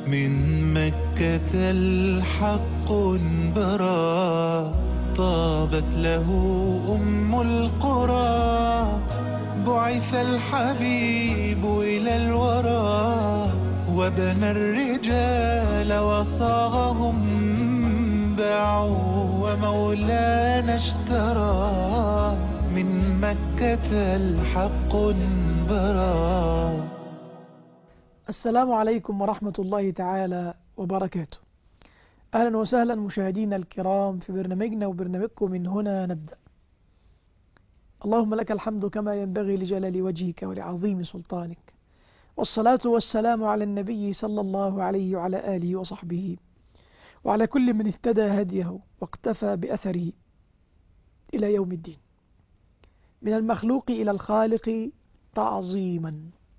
من مكة الحق برا طابت له أم القرى بعث الحبيب إلى الورى وبنى الرجال وصاغهم باعوا ومولانا اشترى من مكة الحق برا السلام عليكم ورحمة الله تعالى وبركاته أهلا وسهلا مشاهدينا الكرام في برنامجنا وبرنامجكم من هنا نبدأ اللهم لك الحمد كما ينبغي لجلال وجهك ولعظيم سلطانك والصلاة والسلام على النبي صلى الله عليه وعلى آله وصحبه وعلى كل من اهتدى هديه واقتفى بأثره إلى يوم الدين من المخلوق إلى الخالق تعظيما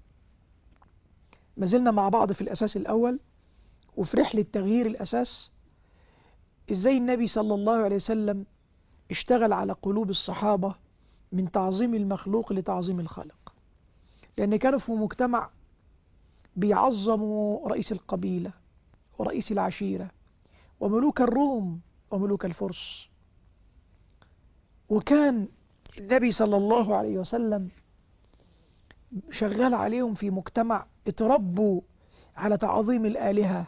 ما زلنا مع بعض في الأساس الأول وفي رحلة تغيير الأساس إزاي النبي صلى الله عليه وسلم اشتغل على قلوب الصحابة من تعظيم المخلوق لتعظيم الخالق لأن كانوا في مجتمع بيعظموا رئيس القبيلة ورئيس العشيرة وملوك الروم وملوك الفرس وكان النبي صلى الله عليه وسلم شغال عليهم في مجتمع اتربوا على تعظيم الآلهة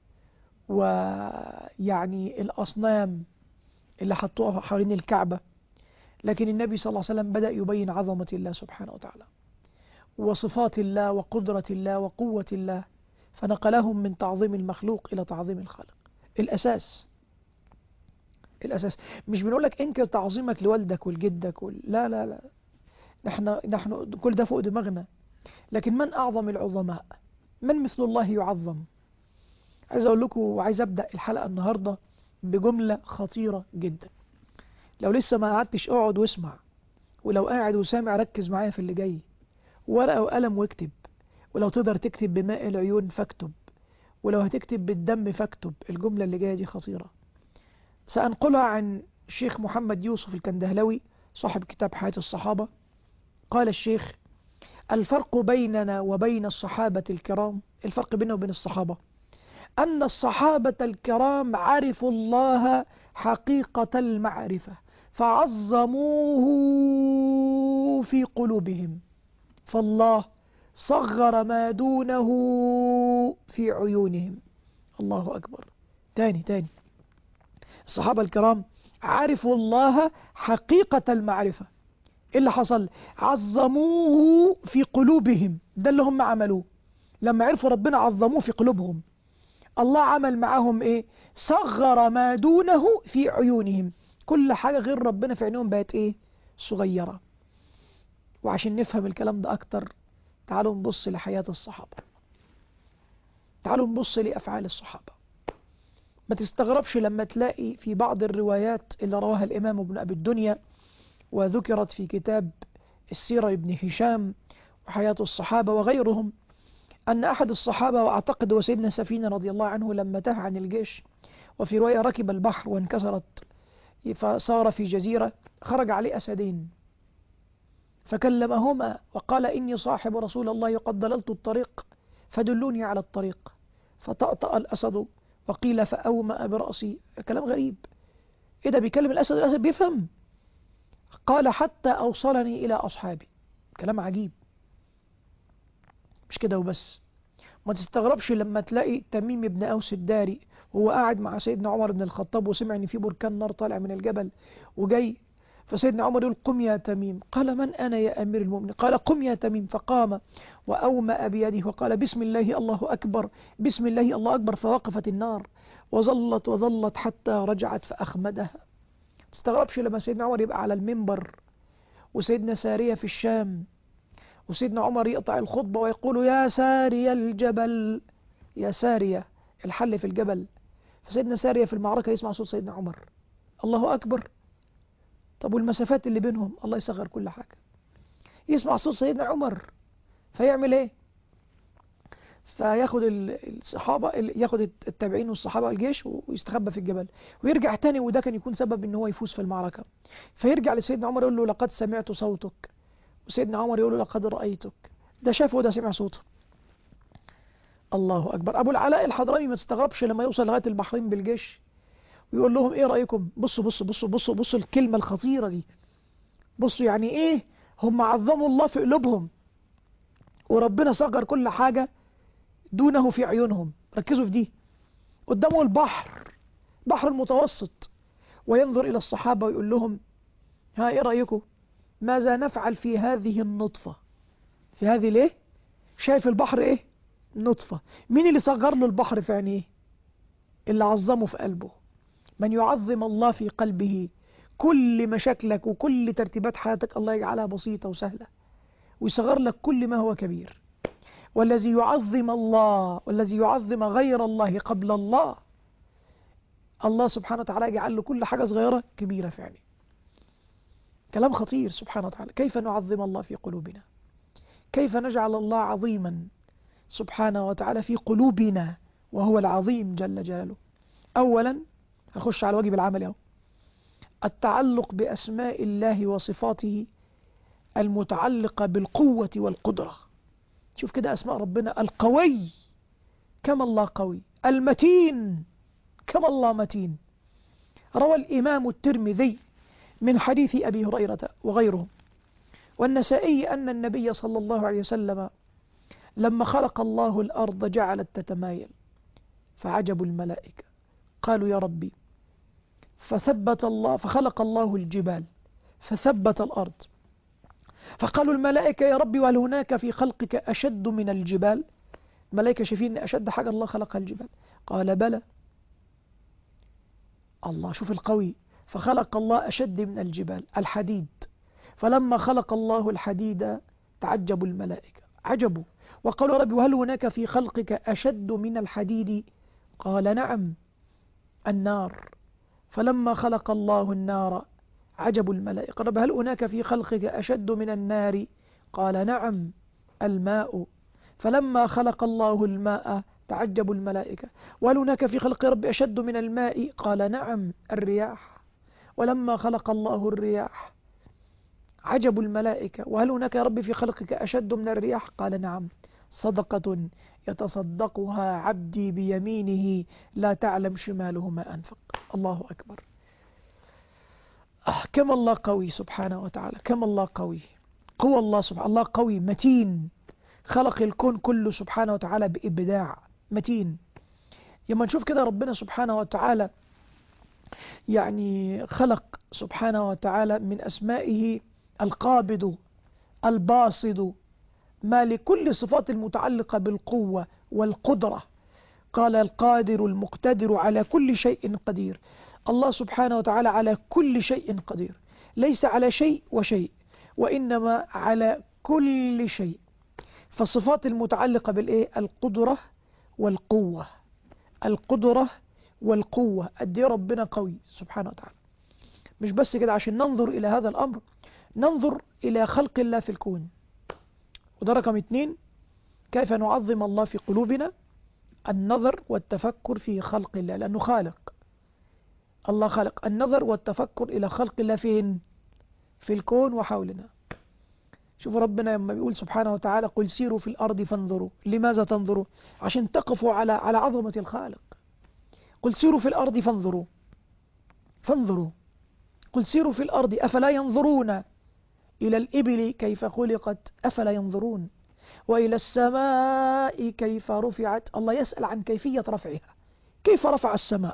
ويعني الأصنام اللي حطوها حوالين الكعبة لكن النبي صلى الله عليه وسلم بدأ يبين عظمة الله سبحانه وتعالى وصفات الله وقدرة الله وقوة الله فنقلهم من تعظيم المخلوق إلى تعظيم الخالق الأساس الأساس مش بنقولك انكر تعظيمك لوالدك ولجدك وال... لا لا لا نحن, نحن كل ده فوق دماغنا لكن من أعظم العظماء من مثل الله يعظم عايز أقول لكم وعايز أبدأ الحلقة النهاردة بجملة خطيرة جدا لو لسه ما قعدتش اقعد واسمع ولو قاعد وسامع ركز معايا في اللي جاي ورقة وقلم واكتب ولو تقدر تكتب بماء العيون فاكتب ولو هتكتب بالدم فاكتب الجملة اللي جاية دي خطيرة سأنقلها عن الشيخ محمد يوسف الكندهلوي صاحب كتاب حياة الصحابة قال الشيخ الفرق بيننا وبين الصحابة الكرام الفرق بيننا وبين الصحابة أن الصحابة الكرام عرفوا الله حقيقة المعرفة فعظموه في قلوبهم فالله صغر ما دونه في عيونهم الله أكبر تاني تاني الصحابة الكرام عرفوا الله حقيقة المعرفة إيه اللي حصل عظموه في قلوبهم ده اللي هم عملوه لما عرفوا ربنا عظموه في قلوبهم الله عمل معاهم ايه صغر ما دونه في عيونهم كل حاجة غير ربنا في عينهم بقت ايه صغيرة وعشان نفهم الكلام ده اكتر تعالوا نبص لحياة الصحابة تعالوا نبص لأفعال الصحابة ما تستغربش لما تلاقي في بعض الروايات اللي رواها الإمام ابن أبي الدنيا وذكرت في كتاب السيرة ابن هشام وحياة الصحابة وغيرهم أن أحد الصحابة وأعتقد وسيدنا سفينة رضي الله عنه لما تاه عن الجيش وفي رواية ركب البحر وانكسرت فصار في جزيرة خرج عليه أسدين فكلمهما وقال إني صاحب رسول الله وقد ضللت الطريق فدلوني على الطريق فطأطأ الأسد وقيل فأومأ برأسي كلام غريب إيه ده بيكلم الأسد الأسد بيفهم قال حتى أوصلني إلى أصحابي كلام عجيب مش كده وبس ما تستغربش لما تلاقي تميم بن أوس الداري وهو قاعد مع سيدنا عمر بن الخطاب وسمع ان في بركان نار طالع من الجبل وجاي فسيدنا عمر يقول قم يا تميم قال من أنا يا أمير المؤمنين قال قم يا تميم فقام وأومأ بيده وقال بسم الله الله أكبر بسم الله الله أكبر فوقفت النار وظلت وظلت حتى رجعت فأخمدها تستغربش لما سيدنا عمر يبقى على المنبر وسيدنا سارية في الشام وسيدنا عمر يقطع الخطبة ويقول يا سارية الجبل يا سارية الحل في الجبل فسيدنا سارية في المعركة يسمع صوت سيدنا عمر الله أكبر طب والمسافات اللي بينهم الله يصغر كل حاجة يسمع صوت سيدنا عمر فيعمل ايه فياخد الصحابة ياخد التابعين والصحابة الجيش ويستخبى في الجبل ويرجع تاني وده كان يكون سبب ان هو يفوز في المعركة فيرجع لسيدنا عمر يقول له لقد سمعت صوتك وسيدنا عمر يقول له لقد رأيتك ده شافه وده سمع صوته الله أكبر أبو العلاء الحضرمي ما تستغربش لما يوصل لغاية البحرين بالجيش ويقول لهم إيه رأيكم بصوا بصوا بصوا بصوا بصوا الكلمة الخطيرة دي بصوا يعني إيه هم عظموا الله في قلوبهم وربنا صغر كل حاجة دونه في عيونهم ركزوا في دي قدامه البحر بحر المتوسط وينظر إلى الصحابة ويقول لهم ها إيه رأيكم ماذا نفعل في هذه النطفة في هذه ليه شايف البحر إيه نطفة مين اللي صغر له البحر في عينيه اللي عظمه في قلبه من يعظم الله في قلبه كل مشاكلك وكل ترتيبات حياتك الله يجعلها بسيطة وسهلة ويصغر لك كل ما هو كبير والذي يعظم الله والذي يعظم غير الله قبل الله الله سبحانه وتعالى يجعل له كل حاجة صغيرة كبيرة فعلا كلام خطير سبحانه وتعالى كيف نعظم الله في قلوبنا كيف نجعل الله عظيما سبحانه وتعالى في قلوبنا وهو العظيم جل جلاله أولا هنخش على الواجب العملي أهو التعلق بأسماء الله وصفاته المتعلقة بالقوة والقدرة شوف كده أسماء ربنا القوي كما الله قوي المتين كما الله متين روى الإمام الترمذي من حديث أبي هريرة وغيره والنسائي أن النبي صلى الله عليه وسلم لما خلق الله الأرض جعلت تتمايل فعجب الملائكة قالوا يا ربي فثبت الله فخلق الله الجبال فثبت الأرض فقالوا الملائكة يا ربي وهل هناك في خلقك أشد من الجبال الملائكة شايفين أشد حاجة الله خلقها الجبال قال بلى الله شوف القوي فخلق الله أشد من الجبال الحديد فلما خلق الله الحديد تعجبوا الملائكة عجبوا وقالوا ربي وهل هناك في خلقك أشد من الحديد قال نعم النار فلما خلق الله النار عجب الملائكة رب هل هناك في خلقك أشد من النار قال نعم الماء فلما خلق الله الماء تعجب الملائكة وهل هناك في خلق رب أشد من الماء قال نعم الرياح ولما خلق الله الرياح عجب الملائكة وهل هناك يا رب في خلقك أشد من الرياح قال نعم صدقة يتصدقها عبدي بيمينه لا تعلم شماله ما أنفق الله أكبر كم الله قوي سبحانه وتعالى كم الله قوي قوى الله سبحانه الله قوي متين خلق الكون كله سبحانه وتعالى بإبداع متين لما نشوف كده ربنا سبحانه وتعالى يعني خلق سبحانه وتعالى من أسمائه القابض الباسط ما لكل صفات المتعلقة بالقوة والقدرة قال القادر المقتدر على كل شيء قدير الله سبحانه وتعالى على كل شيء قدير ليس على شيء وشيء وإنما على كل شيء فالصفات المتعلقة بالإيه القدرة والقوة القدرة والقوة قد ايه ربنا قوي سبحانه وتعالى مش بس كده عشان ننظر إلى هذا الأمر ننظر إلى خلق الله في الكون وده رقم اتنين كيف نعظم الله في قلوبنا النظر والتفكر في خلق الله لأنه خالق الله خلق النظر والتفكر إلى خلق الله فين في الكون وحولنا شوفوا ربنا لما بيقول سبحانه وتعالى قل سيروا في الأرض فانظروا لماذا تنظروا عشان تقفوا على على عظمة الخالق قل سيروا في الأرض فانظروا فانظروا قل سيروا في الأرض أفلا ينظرون إلى الإبل كيف خلقت أفلا ينظرون وإلى السماء كيف رفعت الله يسأل عن كيفية رفعها كيف رفع السماء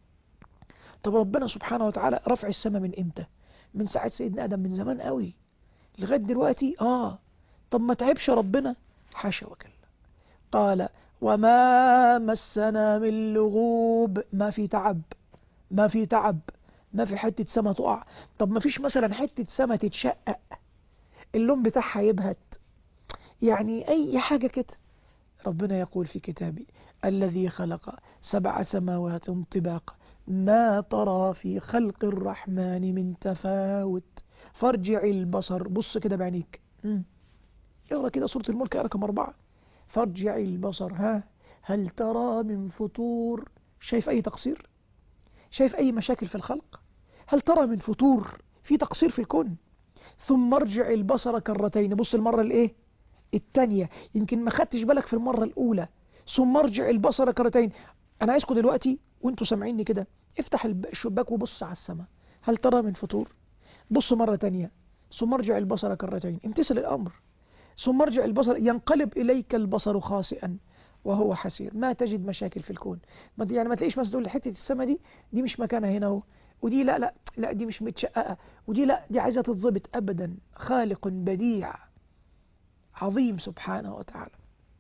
طب ربنا سبحانه وتعالى رفع السماء من إمتى من ساعة سيدنا آدم من زمان قوي لغاية دلوقتي آه طب ما تعبش ربنا حاشا وكلا قال وما مسنا من لغوب ما في تعب ما في تعب ما في حتة سما تقع طب ما فيش مثلا حتة سما تتشقق اللون بتاعها يبهت يعني أي حاجة كده ربنا يقول في كتابه الذي خلق سبع سماوات طباقا ما ترى في خلق الرحمن من تفاوت فارجع البصر بص كده بعينيك اقرا كده سورة الملك رقم أربعة فارجع البصر ها هل ترى من فطور شايف أي تقصير شايف أي مشاكل في الخلق هل ترى من فطور في تقصير في الكون ثم ارجع البصر كرتين بص المرة الايه التانية يمكن ما خدتش بالك في المرة الأولى ثم ارجع البصر كرتين انا عايزكم دلوقتي وانتوا سامعيني كده افتح الب- الشباك وبص على السماء هل ترى من فطور بص مرة تانية ثم ارجع البصر كرتين امتثل الامر ثم ارجع البصر ينقلب اليك البصر خاسئا وهو حسير ما تجد مشاكل في الكون ما يعني ما تلاقيش مثلا تقول حته السماء دي دي مش مكانها هنا اهو ودي لا لا لا دي مش متشققه ودي لا دي عايزه تتظبط ابدا خالق بديع عظيم سبحانه وتعالى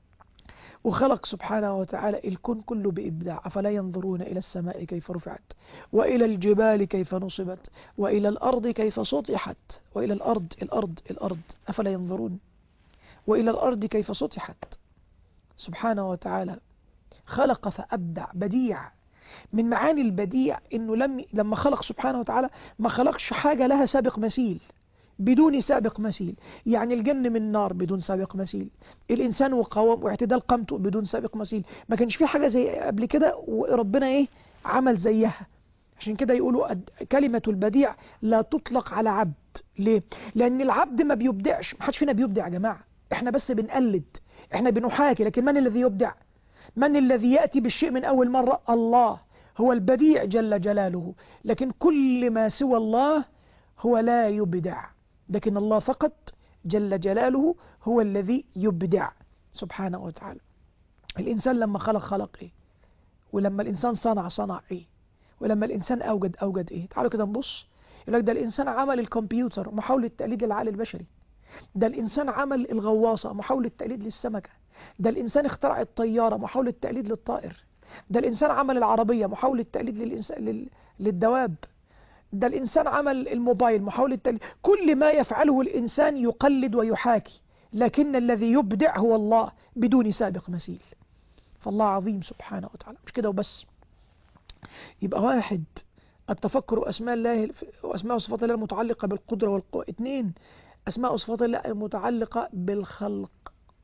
وخلق سبحانه وتعالى الكون كله بإبداع أفلا ينظرون إلى السماء كيف رفعت وإلى الجبال كيف نصبت وإلى الأرض كيف سطحت وإلى الأرض الأرض الأرض أفلا ينظرون وإلى الأرض كيف سطحت سبحانه وتعالى خلق فأبدع بديع من معاني البديع إنه لم لما خلق سبحانه وتعالى ما خلقش حاجة لها سابق مثيل بدون سابق مثيل يعني الجن من نار بدون سابق مثيل الإنسان وقوام واعتدال قامته بدون سابق مثيل ما كانش في حاجة زي قبل كده وربنا إيه عمل زيها عشان كده يقولوا أد- كلمة البديع لا تطلق على عبد ليه؟ لأن العبد ما بيبدعش ما حدش فينا بيبدع يا جماعة احنا بس بنقلد احنا بنحاكي لكن من الذي يبدع من الذي يأتي بالشيء من أول مرة الله هو البديع جل جلاله لكن كل ما سوى الله هو لا يبدع لكن الله فقط جل جلاله هو الذي يبدع سبحانه وتعالى الإنسان لما خلق خلق إيه ولما الإنسان صنع صنع إيه ولما الإنسان أوجد أوجد إيه تعالوا كده نبص يقول لك ده الإنسان عمل الكمبيوتر محاولة تقليد العقل البشري ده الإنسان عمل الغواصة محاولة تقليد للسمكة ده الإنسان اخترع الطيارة محاولة تقليد للطائر ده الإنسان عمل العربية محاولة تقليد للإنسان لل... للدواب ده الإنسان عمل الموبايل محاولة تقليد كل ما يفعله الإنسان يقلد ويحاكي لكن الذي يبدع هو الله بدون سابق مثيل فالله عظيم سبحانه وتعالى مش كده وبس يبقى واحد التفكر أسماء الله وأسماء وصفات الله المتعلقة بالقدرة والقوة اثنين أسماء وصفات الله المتعلقة بالخلق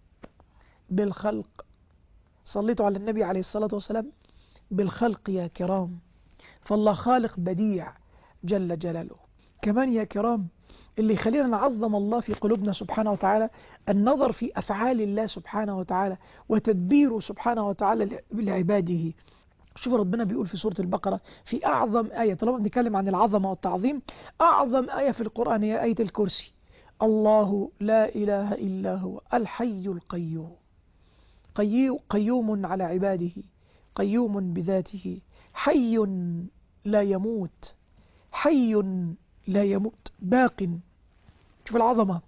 بالخلق صليتوا على النبي عليه الصلاة والسلام بالخلق يا كرام فالله خالق بديع جل جلاله كمان يا كرام اللي يخلينا نعظم الله في قلوبنا سبحانه وتعالى النظر في أفعال الله سبحانه وتعالى وتدبيره سبحانه وتعالى لعباده شوف ربنا بيقول في سورة البقرة في أعظم آية طالما بنتكلم عن العظمة والتعظيم أعظم آية في القرآن هي آية الكرسي الله لا إله إلا هو الحي القيوم قيو- قيوم على عباده قيوم بذاته حي لا يموت حي لا يموت باق شوف العظمة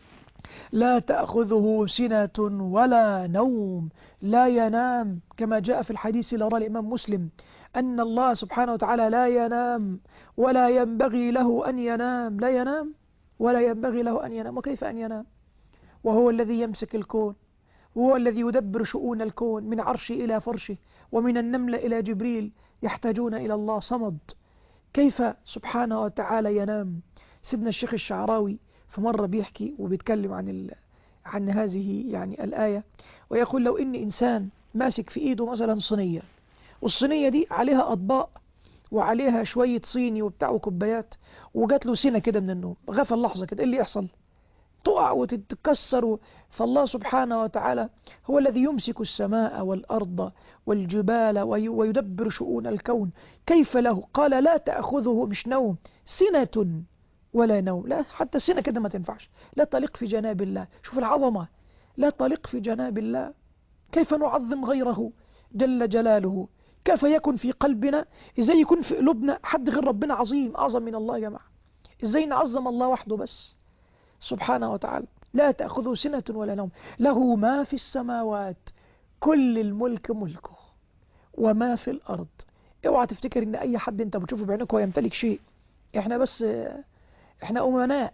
لا تأخذه سنة ولا نوم لا ينام كما جاء في الحديث اللي رواه الإمام مسلم أن الله سبحانه وتعالى لا ينام ولا ينبغي له أن ينام لا ينام ولا ينبغي له أن ينام وكيف أن ينام وهو الذي يمسك الكون وهو الذي يدبر شؤون الكون من عرشه إلى فرشه ومن النمل إلى جبريل يحتاجون إلى الله صمد كيف سبحانه وتعالى ينام سيدنا الشيخ الشعراوي في مرة بيحكي وبيتكلم عن ال... عن هذه يعني الآية ويقول لو إن إنسان ماسك في إيده مثلا صينية والصينية دي عليها أطباق وعليها شوية صيني وبتاع وكوبايات وجات له سنة كده من النوم غفل لحظة كده إيه اللي يحصل تقع وتتكسر و- فالله سبحانه وتعالى هو الذي يمسك السماء والأرض والجبال وي- ويدبر شؤون الكون كيف له قال لا تأخذه مش نوم سنة ولا نوم لا حتى سنة كده ما تنفعش لا تليق في جناب الله شوف العظمة لا تليق في جناب الله كيف نعظم غيره جل جلاله كيف يكن في قلبنا ازاي يكون في قلوبنا حد غير ربنا عظيم أعظم من الله يا جماعة ازاي نعظم الله وحده بس سبحانه وتعالى لا تأخذه سنة ولا نوم له ما في السماوات كل الملك ملكه وما في الأرض اوعى تفتكر ان اي حد انت بتشوفه بعينك هو يمتلك شيء احنا بس احنا امناء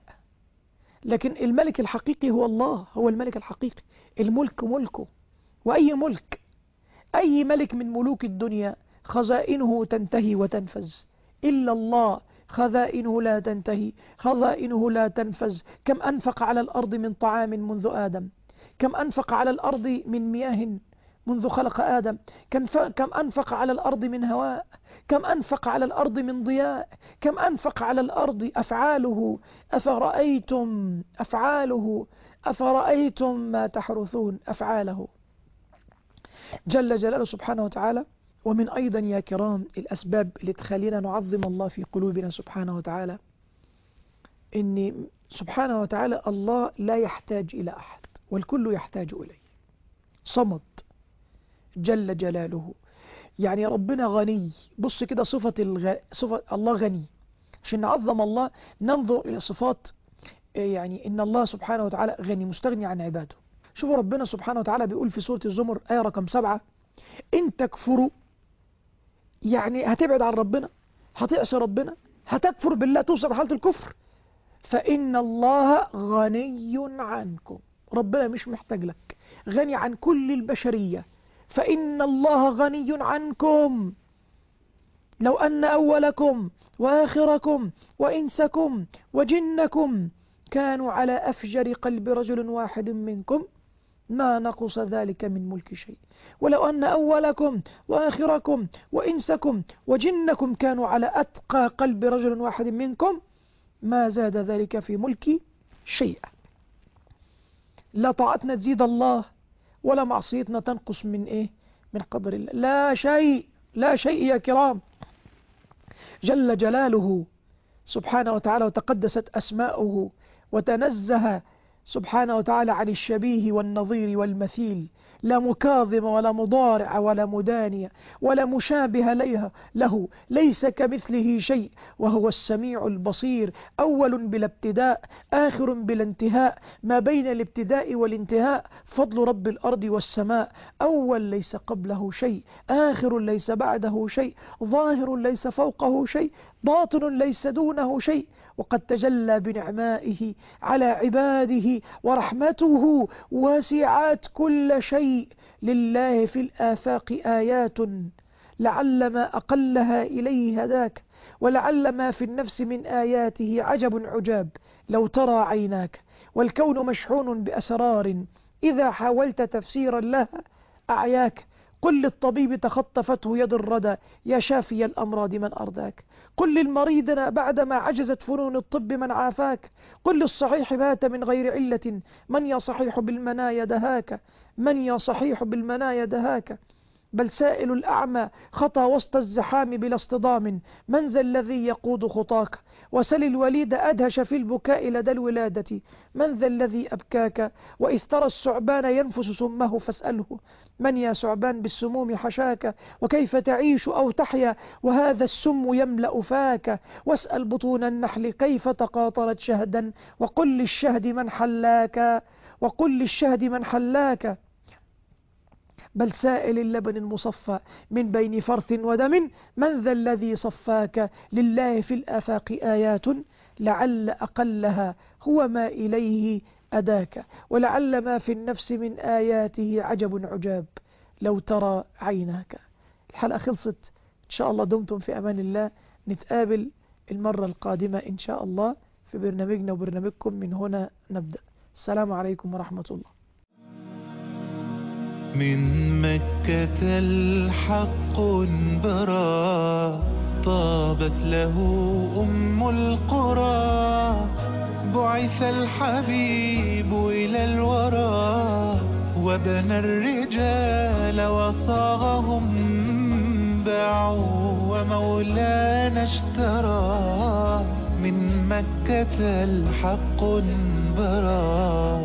لكن الملك الحقيقي هو الله هو الملك الحقيقي الملك ملكه واي ملك اي ملك من ملوك الدنيا خزائنه تنتهي وتنفذ الا الله خزائنه لا تنتهي خزائنه لا تنفذ كم أنفق على الأرض من طعام منذ آدم كم أنفق على الأرض من مياه منذ خلق آدم كم ف- كم أنفق على الأرض من هواء كم أنفق على الأرض من ضياء كم أنفق على الأرض أفعاله أفرأيتم أفعاله أفرأيتم ما تحرثون أفعاله جل جلاله سبحانه وتعالى ومن أيضا يا كرام الأسباب اللي تخلينا نعظم الله في قلوبنا سبحانه وتعالى إن سبحانه وتعالى الله لا يحتاج إلى أحد والكل يحتاج إليه صمد جل جلاله يعني ربنا غني بص كده صفة, الغ... صفة الله غني عشان نعظم الله ننظر إلى صفات يعني إن الله سبحانه وتعالى غني مستغني عن عباده شوفوا ربنا سبحانه وتعالى بيقول في سورة الزمر آية رقم سبعة إن تكفروا يعني هتبعد عن ربنا هتعصي ربنا هتكفر بالله توصل لحالة الكفر فإن الله غني عنكم ربنا مش محتاج لك غني عن كل البشرية فإن الله غني عنكم لو أن أولكم وآخركم وإنسكم وجنكم كانوا على أفجر قلب رجل واحد منكم ما نقص ذلك من ملك شيء ولو أن أولكم وآخركم وإنسكم وجنكم كانوا على أتقى قلب رجل واحد منكم ما زاد ذلك في ملكي شيئا لا طاعتنا تزيد الله ولا معصيتنا تنقص من إيه من قدر الله لا شيء لا شيء يا كرام جل جلاله سبحانه وتعالى وتقدست أسماؤه وتنزه سبحانه وتعالى عن الشبيه والنظير والمثيل لا مكاظم ولا مضارع ولا مدانية ولا مشابه ليها له ليس كمثله شيء وهو السميع البصير أول بلا ابتداء آخر بلا انتهاء ما بين الابتداء والانتهاء فضل رب الأرض والسماء أول ليس قبله شيء آخر ليس بعده شيء ظاهر ليس فوقه شيء باطن ليس دونه شيء وقد تجلى بنعمائه على عباده ورحمته وسعت كل شيء لله في الآفاق آيات لعل ما أقلها إليه هداك ولعل ما في النفس من آياته عجب عجاب لو ترى عيناك والكون مشحون بأسرار إذا حاولت تفسيرا لها أعياك قل للطبيب تخطفته يد الردى يا شافي الأمراض من أرضاك قل للمريض بعدما عجزت فنون الطب من عافاك قل للصحيح مات من غير علة من يا صحيح بالمنايا دهاك من يا صحيح بالمنايا دهاك بل سائل الأعمى خطى وسط الزحام بلا اصطدام من ذا الذي يقود خطاك وسل الوليد أدهش في البكاء لدى الولادة من ذا الذي أبكاك وإذ ترى الثعبان ينفس سمه فاسأله من يا ثعبان بالسموم حشاك وكيف تعيش أو تحيا وهذا السم يملأ فاك واسأل بطون النحل كيف تقاطرت شهدا وقل للشهد من حلاك وقل للشهد من حلاك بل سائل اللبن المصفى من بين فرث ودم من ذا الذي صفاك لله في الآفاق آيات لعل أقلها هو ما إليه أداك ولعل ما في النفس من آياته عجب عجاب لو ترى عيناك الحلقة خلصت إن شاء الله دمتم في أمان الله نتقابل المرة القادمة إن شاء الله في برنامجنا وبرنامجكم من هنا نبدأ السلام عليكم ورحمة الله من مكة الحق برا طابت له أم القرى بعث الحبيب إلى الورى وبنى الرجال وصاغهم باعوا ومولانا اشترى من مكة الحق برا